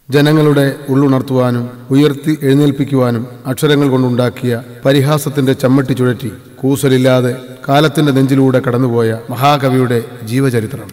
ജനങ്ങളുടെ ഉള്ളുണർത്തുവാനും ഉയർത്തി എഴുന്നേൽപ്പിക്കുവാനും അക്ഷരങ്ങൾ കൊണ്ടുണ്ടാക്കിയ പരിഹാസത്തിന്റെ ചമ്മട്ടി ചുഴറ്റി കൂസലില്ലാതെ കാലത്തിന്റെ നെഞ്ചിലൂടെ കടന്നുപോയ മഹാകവിയുടെ ജീവചരിത്രം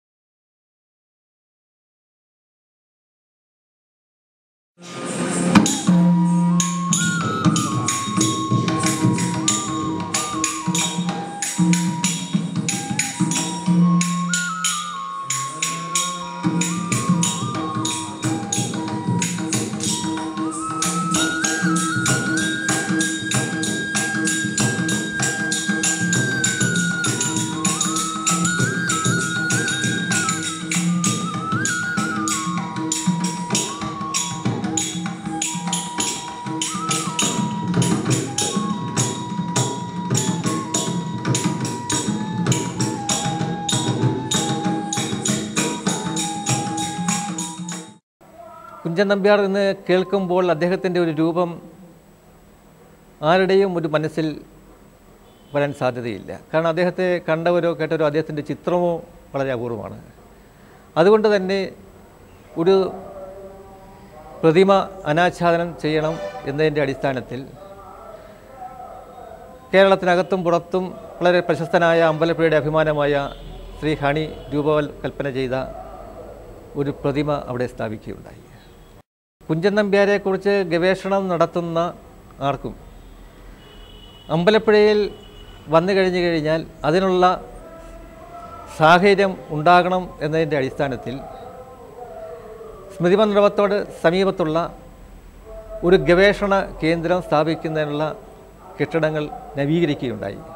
കുഞ്ചൻ നമ്പ്യാർ എന്ന് കേൾക്കുമ്പോൾ അദ്ദേഹത്തിൻ്റെ ഒരു രൂപം ആരുടെയും ഒരു മനസ്സിൽ വരാൻ സാധ്യതയില്ല കാരണം അദ്ദേഹത്തെ കണ്ടവരോ കേട്ടവരോ അദ്ദേഹത്തിൻ്റെ ചിത്രമോ വളരെ അപൂർവമാണ് അതുകൊണ്ട് തന്നെ ഒരു പ്രതിമ അനാച്ഛാദനം ചെയ്യണം എന്നതിൻ്റെ അടിസ്ഥാനത്തിൽ കേരളത്തിനകത്തും പുറത്തും വളരെ പ്രശസ്തനായ അമ്പലപ്പുഴയുടെ അഭിമാനമായ ശ്രീ ഹണി രൂപകൽപ്പന ചെയ്ത ഒരു പ്രതിമ അവിടെ സ്ഥാപിക്കുകയുണ്ടായി കുഞ്ചൻ നമ്പ്യാരെക്കുറിച്ച് ഗവേഷണം നടത്തുന്ന ആർക്കും അമ്പലപ്പുഴയിൽ വന്നു കഴിഞ്ഞു കഴിഞ്ഞാൽ അതിനുള്ള സാഹചര്യം ഉണ്ടാകണം എന്നതിൻ്റെ അടിസ്ഥാനത്തിൽ സ്മൃതി മണ്ഡപത്തോട് സമീപത്തുള്ള ഒരു ഗവേഷണ കേന്ദ്രം സ്ഥാപിക്കുന്നതിനുള്ള കെട്ടിടങ്ങൾ നവീകരിക്കുകയുണ്ടായി